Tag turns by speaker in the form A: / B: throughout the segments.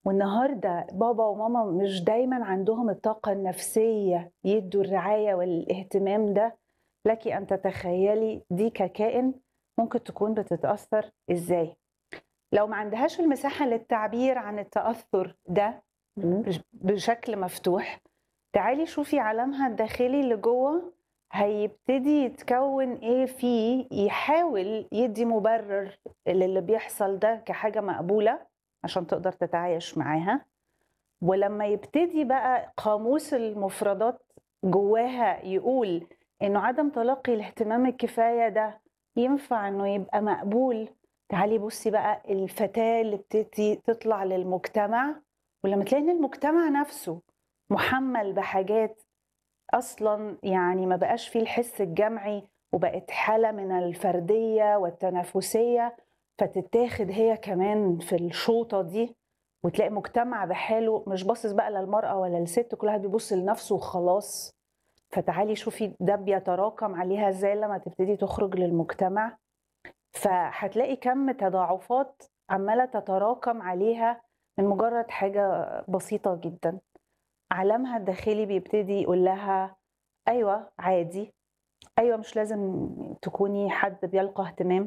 A: والنهارده بابا وماما مش دايما عندهم الطاقة النفسية يدوا الرعاية والاهتمام ده لك أن تتخيلي دي ككائن ممكن تكون بتتأثر إزاي لو ما عندهاش المساحة للتعبير عن التأثر ده
B: إمم.
A: بش- بشكل مفتوح تعالي شوفي عالمها الداخلي اللي جوه هيبتدي يتكون ايه فيه يحاول يدي مبرر للي بيحصل ده كحاجة مقبولة عشان تقدر تتعايش معاها ولما يبتدي بقى قاموس المفردات جواها يقول انه عدم تلقي الاهتمام الكفاية ده ينفع انه يبقى مقبول تعالي بصي بقى الفتاة اللي بتبتدي تطلع للمجتمع ولما تلاقي ان المجتمع نفسه محمل بحاجات اصلا يعني ما بقاش فيه الحس الجمعي وبقت حالة من الفردية والتنافسية فتتاخد هي كمان في الشوطة دي وتلاقي مجتمع بحاله مش باصص بقى للمرأة ولا للست كل واحد بيبص لنفسه وخلاص فتعالي شوفي ده بيتراكم عليها ازاي لما تبتدي تخرج للمجتمع فهتلاقي كم تضاعفات عمالة تتراكم عليها من مجرد حاجة بسيطة جدا عالمها الداخلي بيبتدي يقول لها ايوه عادي ايوه مش لازم تكوني حد بيلقى اهتمام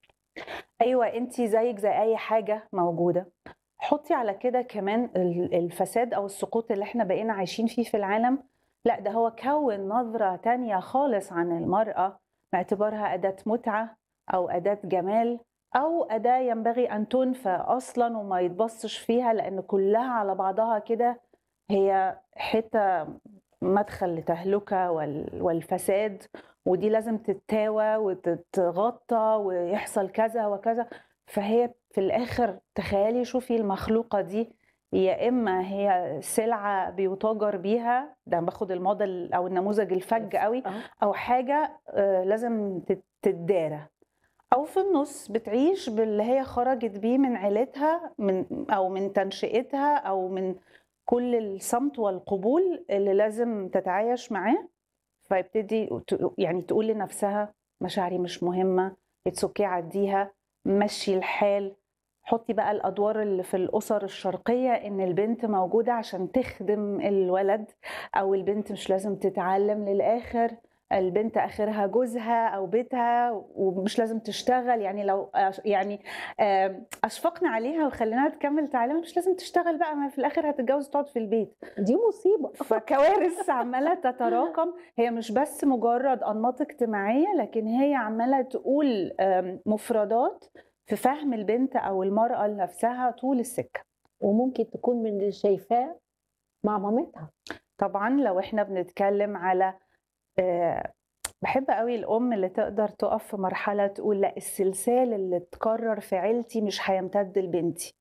A: ايوه انت زيك زي اي حاجه موجوده حطي على كده كمان ال- الفساد او السقوط اللي احنا بقينا عايشين فيه في العالم لا ده هو كون نظره تانية خالص عن المراه باعتبارها اداه متعه او اداه جمال او اداه ينبغي ان تنفى اصلا وما يتبصش فيها لان كلها على بعضها كده هي حته مدخل لتهلكه وال- والفساد ودي لازم تتاوى وتتغطى ويحصل كذا وكذا فهي في الاخر تخيلي شوفي المخلوقه دي يا اما هي سلعه بيتاجر بيها ده باخد الموديل او النموذج الفج قوي
B: آه.
A: او حاجه آه، لازم تت- تتدارى او في النص بتعيش باللي هي خرجت بيه من عيلتها من او من تنشئتها او من كل الصمت والقبول اللي لازم تتعايش معاه فيبتدي ت- يعني تقول لنفسها مشاعري مش مهمه اتس اوكي عديها مشي الحال حطي بقى الادوار اللي في الاسر الشرقيه ان البنت موجوده عشان تخدم الولد او البنت مش لازم تتعلم للاخر البنت اخرها جوزها او بيتها ومش لازم تشتغل يعني لو أش- يعني آم، اشفقنا عليها وخليناها تكمل تعليمها مش لازم تشتغل بقى ما في الاخر هتتجوز وتقعد في البيت
B: دي مصيبة
A: فكوارث عماله تتراكم هي مش بس مجرد انماط اجتماعيه لكن هي عماله تقول آم، مفردات في فهم البنت او المراه لنفسها طول السكه
B: وممكن تكون من اللي شايفاه مع مامتها
A: طبعا لو احنا بنتكلم على آه، بحب قوي الام اللي تقدر تقف في مرحله تقول لا السلسال اللي اتكرر في عيلتي مش هيمتد لبنتي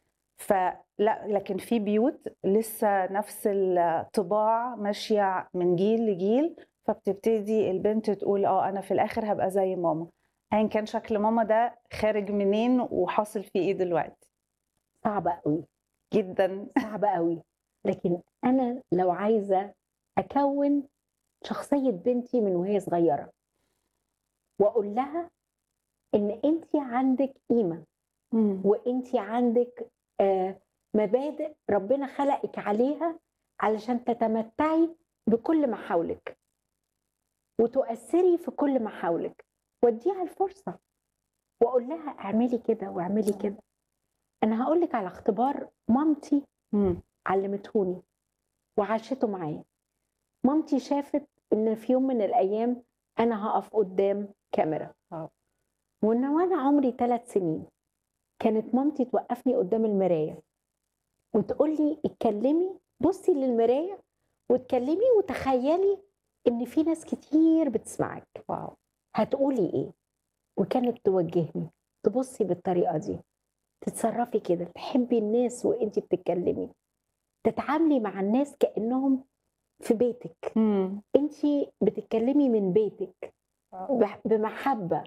A: فلا لكن في بيوت لسه نفس الطباع ماشيه من جيل لجيل فبتبتدي البنت تقول اه انا في الاخر هبقى زي ماما ايا كان شكل ماما ده خارج منين وحاصل فيه ايه دلوقتي
B: صعبة قوي
A: جدا
B: صعبة قوي لكن أنا لو عايزة أكون شخصية بنتي من وهي صغيرة وأقول لها إن أنت عندك قيمة وأنت عندك آه، مبادئ ربنا خلقك عليها علشان تتمتعي بكل ما حولك وتؤثري في كل ما حولك واديها الفرصة وأقول لها اعملي كده واعملي كده أنا هقول لك على اختبار مامتي
A: مم.
B: علمتهوني وعاشته معايا مامتي شافت ان في يوم من الايام انا هقف قدام كاميرا
A: واو.
B: وان وانا عمري ثلاث سنين كانت مامتي توقفني قدام المرايه وتقول لي اتكلمي بصي للمرايه واتكلمي وتخيلي ان في ناس كتير بتسمعك
A: واو
B: هتقولي ايه وكانت توجهني تبصي بالطريقه دي تتصرفي كده تحبي الناس وانتي بتتكلمي تتعاملي مع الناس كانهم في بيتك
A: مم.
B: انتي بتتكلمي من بيتك
A: واو.
B: بح- بمحبه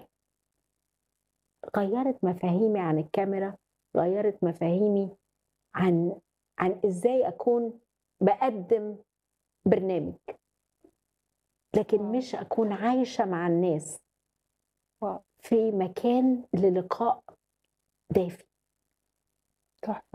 B: غيرت مفاهيمي عن الكاميرا غيرت مفاهيمي عن عن ازاي اكون بقدم برنامج لكن
A: واو.
B: مش اكون عايشه مع الناس
A: واو.
B: في مكان للقاء دافي
A: تحفه